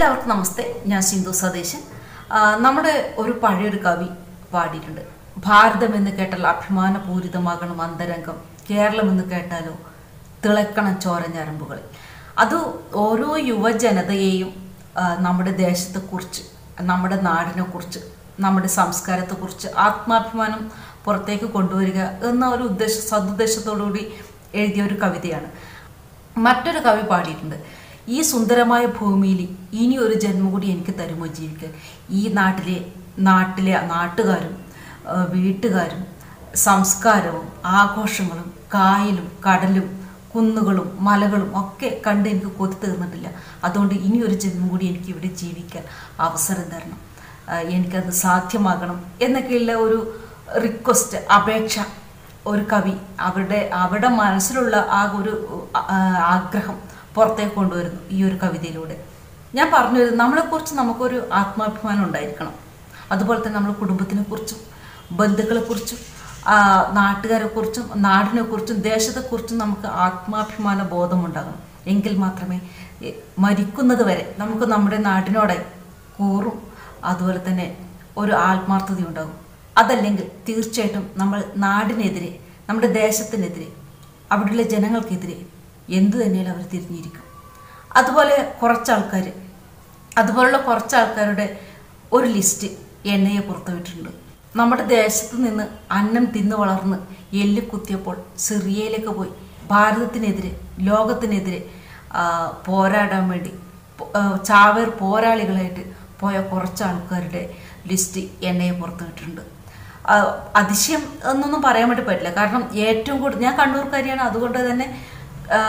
എല്ലാവർക്കും നമസ്തേ ഞാൻ സിന്ധു സതീശൻ ആ, നമ്മുടെ ഒരു പഴയൊരു കവി പാടിയിട്ടുണ്ട് ഭാരതം എന്ന് കേട്ടാൽ അഭിമാനപൂരിതമാകണം അന്തരംഗം കേരളം എന്ന് കേട്ടാലോ തിളക്കണം ചോരഞ്ഞരമ്പുകളിൽ അത് ഓരോ യുവജനതയെയും ആ, നമ്മുടെ ദേശത്തെക്കുറിച്ച് നമ്മുടെ നാടിനെക്കുറിച്ച് നമ്മുടെ സംസ്കാരത്തെക്കുറിച്ച് ആത്മാഭിമാനം പുറത്തേക്ക് കൊണ്ടുവരിക എന്ന ഒരു ഉദ്ദേശ സതുദ്ദേശത്തോടുകൂടി എഴുതിയ ഒരു കവിതയാണ് മറ്റൊരു കവി പാടിയിട്ടുണ്ട് ഈ സുന്ദരമായ ഭൂമിയിൽ ഇനി ഒരു ജന്മം കൂടി എനിക്ക് തരുമോ ജീവിക്കാൻ ഈ നാട്ടിലെ നാട്ടിലെ നാട്ടുകാരും ആ, വീട്ടുകാരും സംസ്കാരവും ആഘോഷങ്ങളും കായലും കടലും കുന്നുകളും മലകളും ഒക്കെ കണ്ട് എനിക്ക് കൊതി തീർന്നിട്ടില്ല അതുകൊണ്ട് ഇനി ഒരു ജന്മം കൂടി എനിക്ക് ഇവിടെ ജീവിക്കാൻ അവസരം തരണം ആ, എനിക്കത് സാധ്യമാകണം എന്നൊക്കെയുള്ള ഒരു റിക്വസ്റ്റ് അപേക്ഷ ഒരു കവി അവരുടെ അവരുടെ മനസ്സിലുള്ള ആ ഒരു ആ, ആഗ്രഹം പുറത്തേക്ക് കൊണ്ടുവരുന്നു ഈ ഒരു കവിതയിലൂടെ ഞാൻ പറഞ്ഞു വരുന്നത് നമ്മളെക്കുറിച്ച് നമുക്കൊരു ആത്മാഭിമാനം ഉണ്ടായിരിക്കണം അതുപോലെ തന്നെ നമ്മുടെ കുടുംബത്തിനെ കുറിച്ചും ബന്ധുക്കളെക്കുറിച്ചും ആ, നാട്ടുകാരെക്കുറിച്ചും നാടിനെക്കുറിച്ചും ദേശത്തെക്കുറിച്ചും നമുക്ക് ആത്മാഭിമാന ബോധമുണ്ടാകണം എങ്കിൽ മാത്രമേ എ, മരിക്കുന്നത് വരെ നമുക്ക് നമ്മുടെ നാടിനോടെ കൂറും അതുപോലെ തന്നെ ഒരു ആത്മാർത്ഥത ഉണ്ടാകും അതല്ലെങ്കിൽ തീർച്ചയായിട്ടും നമ്മൾ നാടിനെതിരെ നമ്മുടെ ദേശത്തിനെതിരെ അവിടെയുള്ള ജനങ്ങൾക്കെതിരെ എന്തു തന്നെയാലും അവർ തിരിഞ്ഞിരിക്കും അതുപോലെ കുറച്ച് ആൾക്കാർ അതുപോലുള്ള കുറച്ച് ആൾക്കാരുടെ ഒരു ലിസ്റ്റ് എൻ ഐ എ പുറത്തുവിട്ടിട്ടുണ്ട് നമ്മുടെ ദേശത്ത് നിന്ന് അന്നം തിന്നു വളർന്ന് എല്ല് കുത്തിയപ്പോൾ സിറിയയിലേക്ക് പോയി ഭാരതത്തിനെതിരെ ലോകത്തിനെതിരെ ആ, പോരാടാൻ വേണ്ടി പോ- ആ, ചാവേർ പോരാളികളായിട്ട് പോയ കുറച്ച് ആൾക്കാരുടെ ലിസ്റ്റ് എൻ ഐ എ പുറത്തുവിട്ടിട്ടുണ്ട് ആ, അതിശയം എന്നൊന്നും പറയാൻ വേണ്ടി പറ്റില്ല കാരണം ഏറ്റവും കൂടുതൽ ഞാൻ കണ്ണൂർക്കാരിയാണ് അതുകൊണ്ട് തന്നെ ആ,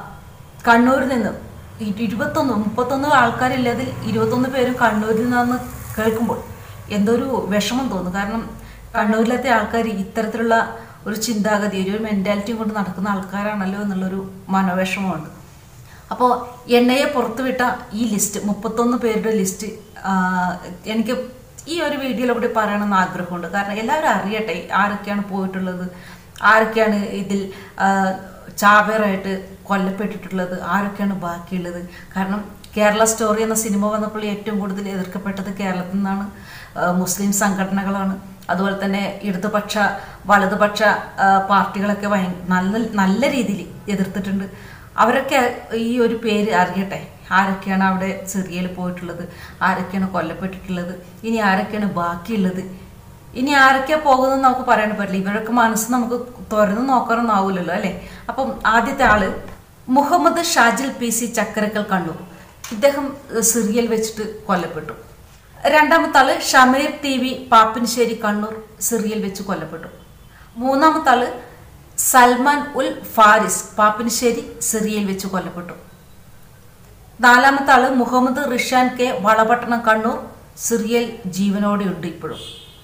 കണ്ണൂരിൽ നിന്ന് ഇ- ഇരുപത്തൊന്ന് മുപ്പത്തൊന്ന് ആൾക്കാരില്ലതിൽ ഇരുപത്തൊന്ന് പേരും കണ്ണൂരിൽ നിന്നാന്ന് കേൾക്കുമ്പോൾ എന്തോ ഒരു വിഷമം തോന്നും കാരണം കണ്ണൂരിലത്തെ ആൾക്കാർ ഇത്തരത്തിലുള്ള ഒരു ചിന്താഗതി ഒരു മെൻറ്റാലിറ്റിയും കൊണ്ട് നടക്കുന്ന ആൾക്കാരാണല്ലോ എന്നുള്ളൊരു മനോവിഷമമുണ്ട് അപ്പോൾ എൻ ഐ എ പുറത്തുവിട്ട ഈ ലിസ്റ്റ് മുപ്പത്തൊന്ന് പേരുടെ ലിസ്റ്റ് ആ, എനിക്ക് ഈ ഒരു വീഡിയോയിലൂടെ പറയണമെന്ന് ആഗ്രഹമുണ്ട് കാരണം എല്ലാവരും അറിയട്ടെ ആരൊക്കെയാണ് പോയിട്ടുള്ളത് ആരൊക്കെയാണ് ഇതിൽ ആ, ചാവേറായിട്ട് കൊല്ലപ്പെട്ടിട്ടുള്ളത് ആരൊക്കെയാണ് ബാക്കിയുള്ളത് കാരണം കേരള സ്റ്റോറി എന്ന സിനിമ വന്നപ്പോൾ ഏറ്റവും കൂടുതൽ എതിർക്കപ്പെട്ടത് കേരളത്തിൽ നിന്നാണ് ആ, മുസ്ലിം സംഘടനകളാണ് അതുപോലെ തന്നെ ഇടതുപക്ഷ വലതുപക്ഷ ആ, പാർട്ടികളൊക്കെ ഭയ നല്ല നല്ല രീതിയിൽ എതിർത്തിട്ടുണ്ട് അവരൊക്കെ ഈ ഒരു പേര് അറിയട്ടെ ആരൊക്കെയാണ് അവിടെ സിറിയയിൽ പോയിട്ടുള്ളത് ആരൊക്കെയാണ് കൊല്ലപ്പെട്ടിട്ടുള്ളത് ഇനി ആരൊക്കെയാണ് ബാക്കിയുള്ളത് ഇനി ആരൊക്കെയാ പോകുന്നത് നമുക്ക് പറയാൻ പറ്റില്ല ഇവരൊക്കെ മനസ്സ് നമുക്ക് തുറന്ന് നോക്കാനൊന്നും ആവില്ലല്ലോ അല്ലേ അപ്പം ആദ്യത്തെ ആള് മുഹമ്മദ് ഷാജിൽ പി സി ചക്കരക്കൽ കണ്ണൂർ ഇദ്ദേഹം ഏഹ്, സിറിയയിൽ വെച്ചിട്ട് കൊല്ലപ്പെട്ടു രണ്ടാമത്തെ ആള് ഷമീർ ടി വി പാപ്പിനിശ്ശേരി കണ്ണൂർ സിറിയയിൽ വെച്ച് കൊല്ലപ്പെട്ടു മൂന്നാമത്തെ ആള് സൽമാൻ ഉൽ ഫാരിസ് പാപ്പിനിശ്ശേരി സിറിയയിൽ വെച്ച് കൊല്ലപ്പെട്ടു നാലാമത്തെ ആള് മുഹമ്മദ് റിഷാൻ കെ വളപട്ടണം കണ്ണൂർ സിറിയയിൽ ജീവനോടെയുണ്ട് ഇപ്പോഴും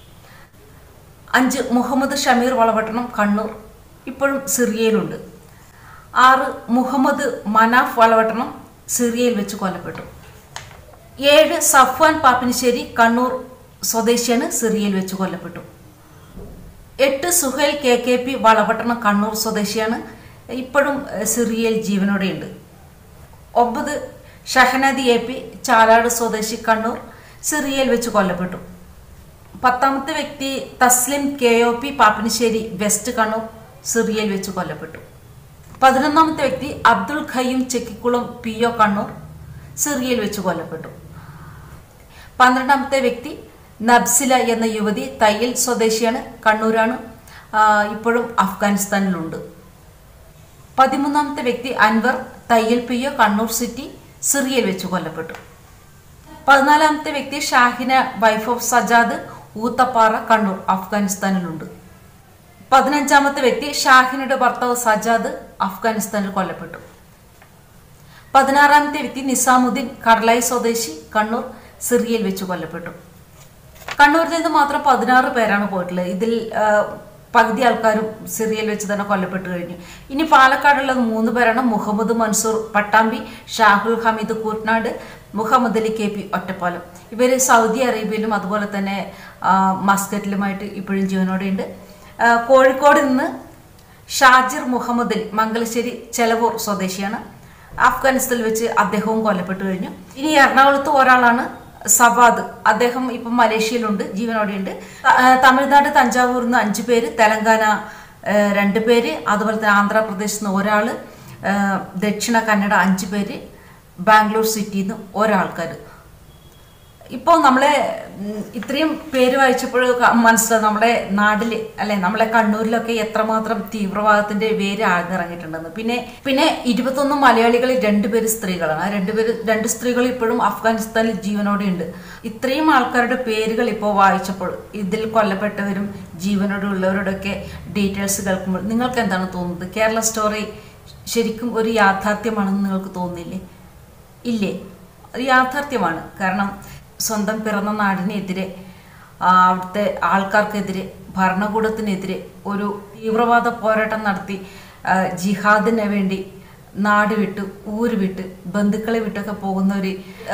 അഞ്ച് മുഹമ്മദ് ഷമീർ വളപട്ടണം കണ്ണൂർ ഇപ്പോഴും സിറിയയിലുണ്ട് ആറ് മുഹമ്മദ് മനാഫ് വളപട്ടണം സിറിയയിൽ വെച്ച് കൊല്ലപ്പെട്ടു ഏഴ് സഫ്വാൻ പാപ്പിനിശ്ശേരി കണ്ണൂർ സ്വദേശിയാണ് സിറിയയിൽ വെച്ച് കൊല്ലപ്പെട്ടു എട്ട് Suhail K K P Valapattanam Kannur സ്വദേശിയാണ് ഇപ്പോഴും ഏഹ്, സിറിയയിൽ ജീവനോടെയുണ്ട് ഒമ്പത് ഷഹനദി എ പി ചാലാട് സ്വദേശി കണ്ണൂർ സിറിയയിൽ വെച്ച് കൊല്ലപ്പെട്ടു പത്താമത്തെ വ്യക്തി Thaslim K O P Pappinisseri west Kannur സിറിയയിൽ വെച്ച് കൊല്ലപ്പെട്ടു പതിനൊന്നാമത്തെ വ്യക്തി അബ്ദുൾ ഖയ്യൂം ചെക്കിക്കുളം പി ഒ കണ്ണൂർ സിറിയയിൽ വെച്ച് കൊല്ലപ്പെട്ടു പന്ത്രണ്ടാമത്തെ വ്യക്തി നബ്സില എന്ന യുവതി തയ്യൽ സ്വദേശിയാണ് കണ്ണൂരാണ് ആ, ഇപ്പോഴും അഫ്ഗാനിസ്ഥാനിലുണ്ട് പതിമൂന്നാമത്തെ വ്യക്തി അൻവർ തയ്യൽ പി ഒ കണ്ണൂർ സിറ്റി സിറിയയിൽ വെച്ച് കൊല്ലപ്പെട്ടു പതിനാലാമത്തെ വ്യക്തി ഷാഹിന വൈഫ് ഓഫ് സജാദ് ഊത്തപ്പാറ കണ്ണൂർ അഫ്ഗാനിസ്ഥാനിലുണ്ട് പതിനഞ്ചാമത്തെ വ്യക്തി ഷാഹിനയുടെ ഭർത്താവ് സജാദ് അഫ്ഗാനിസ്ഥാനിൽ കൊല്ലപ്പെട്ടു പതിനാറാമത്തെ വ്യക്തി നിസാമുദ്ദീൻ കടലായി സ്വദേശി കണ്ണൂർ സിറിയയിൽ വെച്ച് കൊല്ലപ്പെട്ടു കണ്ണൂരിൽ നിന്ന് മാത്രം പതിനാറ് പേരാണ് പോയിട്ടുള്ളത് ഇതിൽ ആ, പകുതി ആൾക്കാരും സിറിയയിൽ വെച്ച് തന്നെ കൊല്ലപ്പെട്ടു കഴിഞ്ഞു ഇനി പാലക്കാടുള്ളത് മൂന്ന് പേരാണ് മുഹമ്മദ് മൻസൂർ പട്ടാമ്പി ഷാഹുൽ ഹമീദ് കൂർനാട് മുഹമ്മദ് അലി കെ പി ഒറ്റപ്പാലം ഇവർ സൗദി അറേബ്യയിലും അതുപോലെ തന്നെ ആ, മസ്കറ്റിലുമായിട്ട് ഇപ്പോഴും ജീവനോടെയുണ്ട് ആ, കോഴിക്കോട് നിന്ന് ഷാജിർ മുഹമ്മദ് അലി മംഗലശ്ശേരി ചെലവൂർ സ്വദേശിയാണ് അഫ്ഗാനിസ്ഥാനിൽ വെച്ച് അദ്ദേഹവും കൊല്ലപ്പെട്ടു കഴിഞ്ഞു ഇനി എറണാകുളത്ത് ഒരാളാണ് സവാദ് അദ്ദേഹം ഇപ്പം മലേഷ്യയിലുണ്ട് ജീവനോടെയുണ്ട് ത- ആ, തമിഴ്നാട് തഞ്ചാവൂരിൽ നിന്ന് അഞ്ചു പേര് തെലങ്കാന ആ, രണ്ട് പേര് അതുപോലെ തന്നെ ആന്ധ്രാപ്രദേശിൽ നിന്ന് ഒരാൾ ദക്ഷിണ കന്നഡ അഞ്ച് പേര് ബാംഗ്ലൂർ സിറ്റിയിൽ നിന്ന് ഒരാൾക്കാർ ഇപ്പോൾ നമ്മളെ ഉം, ഇത്രയും പേര് വായിച്ചപ്പോൾ ക- മനസ്സിലായി നമ്മുടെ നാട്ടിൽ അല്ലെ നമ്മളെ കണ്ണൂരിലൊക്കെ എത്രമാത്രം തീവ്രവാദത്തിന്റെ വേര് ആഴ്ന്നിറങ്ങിയിട്ടുണ്ടെന്ന് പിന്നെ പിന്നെ ഇരുപത്തൊന്ന് മലയാളികളിൽ രണ്ടുപേര് സ്ത്രീകളാണ് ആ രണ്ടുപേര് രണ്ട് സ്ത്രീകൾ ഇപ്പോഴും അഫ്ഗാനിസ്ഥാനിൽ ജീവനോടെ ഉണ്ട് ഇത്രയും ആൾക്കാരുടെ പേരുകൾ ഇപ്പോൾ വായിച്ചപ്പോൾ ഇതിൽ കൊല്ലപ്പെട്ടവരും ജീവനോടെ ഉള്ളവരുടെയൊക്കെ ഡീറ്റെയിൽസ് കേൾക്കുമ്പോൾ നിങ്ങൾക്ക് എന്താണ് തോന്നുന്നത് കേരള സ്റ്റോറി ശരിക്കും ഒരു യാഥാർത്ഥ്യമാണെന്ന് നിങ്ങൾക്ക് തോന്നുന്നില്ലേ ഇല്ലേ അത് യാഥാർത്ഥ്യമാണ് കാരണം സ്വന്തം പിറന്ന നാടിനെതിരെ ആ, അവിടുത്തെ ആൾക്കാർക്കെതിരെ ഭരണകൂടത്തിനെതിരെ ഒരു തീവ്രവാദ പോരാട്ടം നടത്തി ആ, ജിഹാദിന് വേണ്ടി നാട് വിട്ട് ഊര് വിട്ട് ബന്ധുക്കളെ വിട്ടൊക്കെ പോകുന്നവർ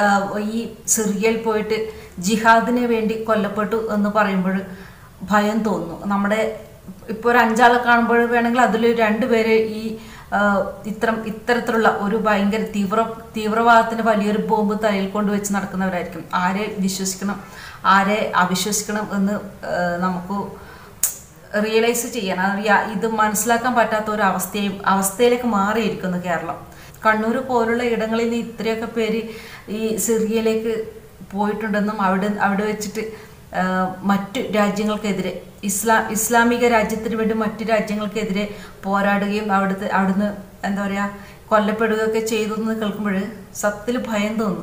ഈ സിറിയയിൽ പോയിട്ട് ജിഹാദിന് വേണ്ടി കൊല്ലപ്പെട്ടു എന്ന് പറയുമ്പോൾ ഭയം തോന്നുന്നു നമ്മുടെ ഇപ്പോൾ ഒരു അഞ്ചാളെ കാണുമ്പോൾ വേണമെങ്കിൽ അതിൽ രണ്ടുപേര് ഈ ആ, ഇത്തരം ഇത്തരത്തിലുള്ള ഒരു ഭയങ്കര തീവ്ര തീവ്രവാദത്തിന് വലിയൊരു ബോംബ് തലയിൽ കൊണ്ട് വെച്ച് നടക്കുന്നവരായിരിക്കും ആരെ വിശ്വസിക്കണം ആരെ അവിശ്വസിക്കണം എന്ന് ആ, നമുക്ക് റിയലൈസ് ചെയ്യാൻ അത് യാ- ഇത് മനസ്സിലാക്കാൻ പറ്റാത്ത ഒരു അവസ്ഥയും അവസ്ഥയിലേക്ക് മാറിയിരിക്കുന്നു കേരളം കണ്ണൂർ പോലുള്ള ഇടങ്ങളിൽ നിന്ന് ഇത്രയൊക്കെ പേര് ഈ സിറിയയിലേക്ക് പോയിട്ടുണ്ടെന്നും അവിടെ അവിടെ വെച്ചിട്ട് ആ, മറ്റു രാജ്യങ്ങൾക്കെതിരെ ഇസ്ലാം ഇസ്ലാമിക രാജ്യത്തിന് വേണ്ടി മറ്റു രാജ്യങ്ങൾക്കെതിരെ പോരാടുകയും അവിടുത്തെ അവിടുന്ന് എന്താ പറയുക കൊല്ലപ്പെടുകയൊക്കെ ചെയ്തു എന്ന് കേൾക്കുമ്പോൾ സത്യത്തിൽ ഭയം തോന്നും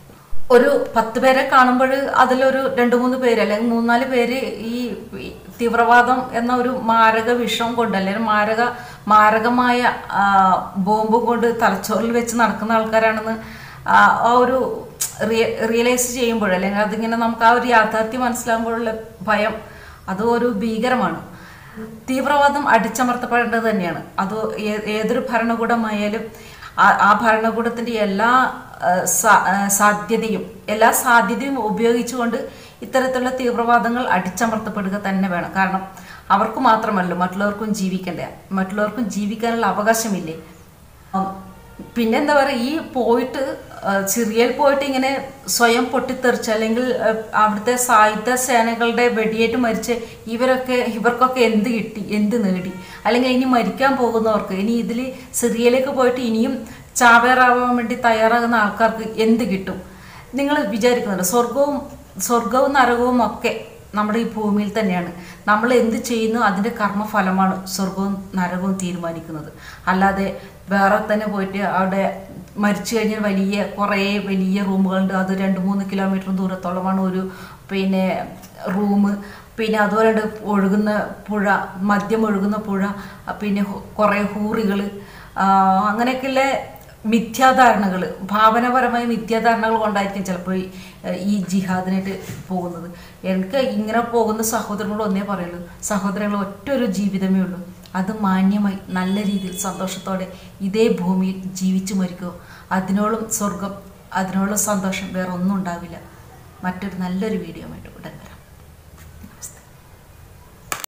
ഒരു പത്ത് പേരെ കാണുമ്പോൾ അതിലൊരു രണ്ട് മൂന്ന് പേര് അല്ലെങ്കിൽ മൂന്നാല് പേര് ഈ ഈ തീവ്രവാദം എന്ന ഒരു മാരക വിഷം കൊണ്ട് അല്ലെങ്കിൽ മാരക മാരകമായ ആ, ബോംബ് കൊണ്ട് തലച്ചോറിൽ വെച്ച് നടക്കുന്ന ആൾക്കാരാണെന്ന് ആ ആ ഒരു റിയ- റിയലൈസ് ചെയ്യുമ്പോൾ അല്ലെങ്കിൽ അതിങ്ങനെ നമുക്ക് ആ ഒരു യാഥാർത്ഥ്യം മനസ്സിലാകുമ്പോഴുള്ള ഭയം അത് ഒരു ഭീകരമാണ് തീവ്രവാദം അടിച്ചമർത്തപ്പെടേണ്ടത് തന്നെയാണ് അത് ഏ- ഏതൊരു ഭരണകൂടമായാലും ആ- ആ ഭരണകൂടത്തിന്റെ എല്ലാ ആ, സാ- ആ, സാധ്യതയും എല്ലാ സാധ്യതയും ഉപയോഗിച്ചുകൊണ്ട് ഇത്തരത്തിലുള്ള തീവ്രവാദങ്ങൾ അടിച്ചമർത്തപ്പെടുക തന്നെ വേണം കാരണം അവർക്ക് മാത്രമല്ല മറ്റുള്ളവർക്കും ജീവിക്കണ്ടേ മറ്റുള്ളവർക്കും ജീവിക്കാനുള്ള അവകാശമില്ലേ ഉം, പിന്നെന്താ പറയുക ഈ പോയിട്ട് ആ, സിറിയയിൽ പോയിട്ട് ഇങ്ങനെ സ്വയം പൊട്ടിത്തെറിച്ച് അല്ലെങ്കിൽ ആ, അവിടുത്തെ സായുധ സേനകളുടെ വെടിയേറ്റ് മരിച്ച് ഇവരൊക്കെ ഇവർക്കൊക്കെ എന്ത് കിട്ടി എന്ത് നേടി അല്ലെങ്കിൽ ഇനി മരിക്കാൻ പോകുന്നവർക്ക് ഇനി ഇതിൽ സിറിയയിലേക്ക് പോയിട്ട് ഇനിയും ചാവേറാവാൻ വേണ്ടി തയ്യാറാകുന്ന ആൾക്കാർക്ക് എന്ത് കിട്ടും നിങ്ങൾ വിചാരിക്കുന്നുണ്ട് സ്വർഗവും സ്വർഗവും നരകവും ഒക്കെ നമ്മുടെ ഈ ഭൂമിയിൽ തന്നെയാണ് നമ്മൾ എന്ത് ചെയ്യുന്നു അതിൻ്റെ കർമ്മഫലമാണ് സ്വർഗവും നരകവും തീരുമാനിക്കുന്നത് അല്ലാതെ വേറെ തന്നെ പോയിട്ട് അവിടെ മരിച്ചു കഴിഞ്ഞാൽ വലിയ കുറേ വലിയ റൂമുകളുണ്ട് അത് രണ്ട് മൂന്ന് കിലോമീറ്റർ ദൂരത്തോളമാണ് ഒരു പിന്നെ റൂം പിന്നെ അതുപോലെ ഉണ്ട് ഒഴുകുന്ന പുഴ മദ്യം ഒഴുകുന്ന പുഴ പിന്നെ ഹു- കുറേ ഹൂറികൾ അങ്ങനെയൊക്കെയുള്ള മിഥ്യാധാരണകൾ ഭാവനപരമായ മിഥ്യാധാരണകൾ കൊണ്ടായിരിക്കും ചിലപ്പോൾ ഈ, ഏഹ്, ഈ ജിഹാദിനായിട്ട് പോകുന്നത് എനിക്ക് ഇങ്ങനെ പോകുന്ന സഹോദരങ്ങളോട് ഒന്നേ പറയുള്ളൂ സഹോദരങ്ങൾ ഒറ്റ ഒരു ജീവിതമേ ഉള്ളൂ അത് മാന്യമായി നല്ല രീതിയിൽ സന്തോഷത്തോടെ ഇതേ ഭൂമിയിൽ ജീവിച്ചു മരിക്കുക അതിനോളം സ്വർഗം അതിനോളം സന്തോഷം വേറെ ഒന്നും ഉണ്ടാവില്ല മറ്റൊരു നല്ലൊരു വീഡിയോ ആയിട്ട് ഉടൻ